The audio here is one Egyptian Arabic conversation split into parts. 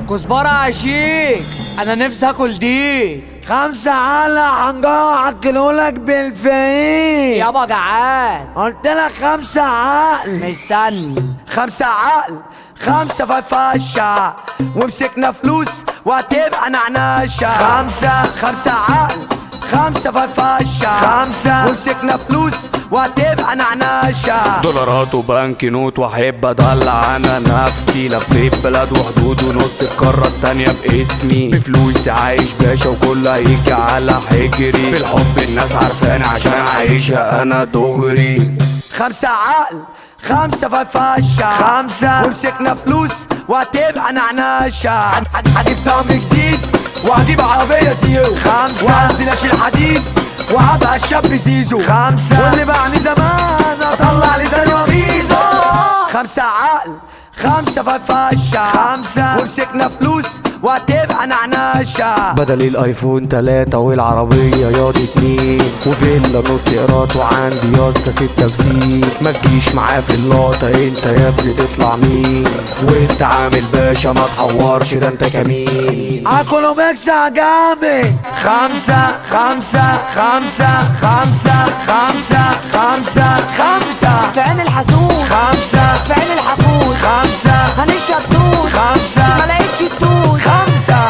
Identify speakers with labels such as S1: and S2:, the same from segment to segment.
S1: كزبرة عشيك انا نفسي اكل دي
S2: خمسة على حنجرة أكلهولك بالفريق
S1: يابا جعان
S2: قلت لك خمسة عقل
S1: مستني
S2: خمسة عقل خمسة فرفشة ومسكنا فلوس وهتبقى نعناشة خمسة خمسة عقل خمسة فرفشة خمسة ومسكنا فلوس وهتبقى نعناشة
S3: دولارات وبنك نوت واحب ادلع انا نفسي لفيت بلاد وحدود ونص القارة التانية باسمي بفلوسي عايش باشا وكل هيجي على حجري في الحب الناس عارفاني عشان عايشة انا دغري
S2: خمسة عقل خمسة فرفشة خمسة ومسكنا فلوس وهتبقى نعناشة هن- هن- هجيب طعم جديد وهجيب عربية زيرو خمسة وهنزل اشيل حديد وهبقى الشاب زيزو خمسة واللي بعمل زمان اطلع لساني وميزو خمسة عقل خمسة فرفشة خمسة ومسكنا فلوس وهتبقى نعناشة
S3: بدل الايفون تلاتة والعربية ياض اتنين وفيلا نص قراط وعندي ياسطا ستة بسين ما تجيش معاه في اللقطة انت يا ابني تطلع مين وانت عامل باشا ما تحورش ده انت كمين
S2: اكلوا ميكسة جامد خمسة خمسة خمسة خمسة خمسة خمسة خمسة
S1: في عين الحسود
S2: خمسة
S1: في عين الحقود
S2: خمسة
S1: هنشرب توت
S2: خمسة
S1: ما لقيتش التوت
S2: خمسة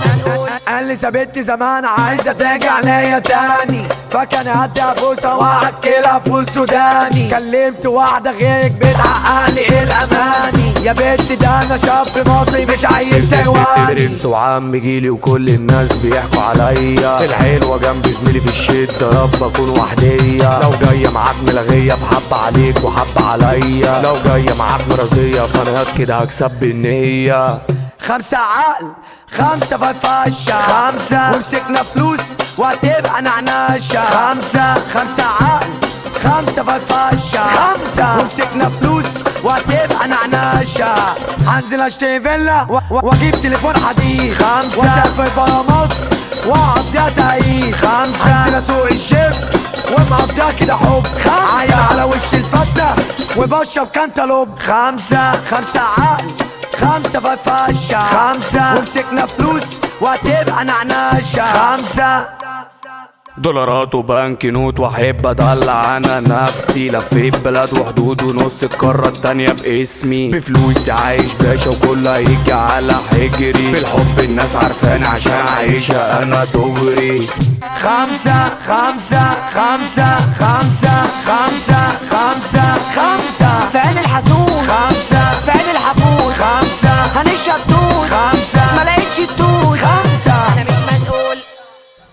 S2: قال لي سابتني زمان عايزة تيجي عليا تاني فكان هدي ابوسها واكلها فول سوداني كلمت واحدة غيرك بتحقق لي ايه الاماني يا بنت ده انا شاب مصري مش عايز تهواني
S3: برنس وعم جيلي وكل الناس بيحكوا عليا الحلوة جنب زميلي في الشدة رب اكون وحدية لو جاية معاك ملغية بحب عليك وحب عليا لو جاية معاك مرضية فانا كده هكسب بالنية
S2: خمسة عقل خمسة فرفشة خمسة ومسكنا فلوس وهتبقى نعناشة خمسة خمسة عقل خمسة فرفشة خمسة ومسكنا فلوس وهتبقى نعناشة هنزل اشتري فيلا و- و- واجيب تليفون حديد خمسة واسافر برا مصر واقضيها تعيد خمسة هنزل اسوق الجيب ومقضيها كده حب خمسة عايز على وش الفتة وبشرب كانتالوب خمسة خمسة عقل خمسة فرفشة خمسة ومسكنا فلوس وهتبقى نعناشة خمسة
S3: دولارات وبنك نوت واحب ادلع انا نفسي لفيت بلاد وحدود ونص القارة التانية باسمي بفلوسي عايش باشا وكل هيجي على حجري في الحب الناس عارفاني عشان عايشة انا دغري
S2: خمسة خمسة خمسة خمسة خمسة خمسة خمسة
S1: في عين الحسود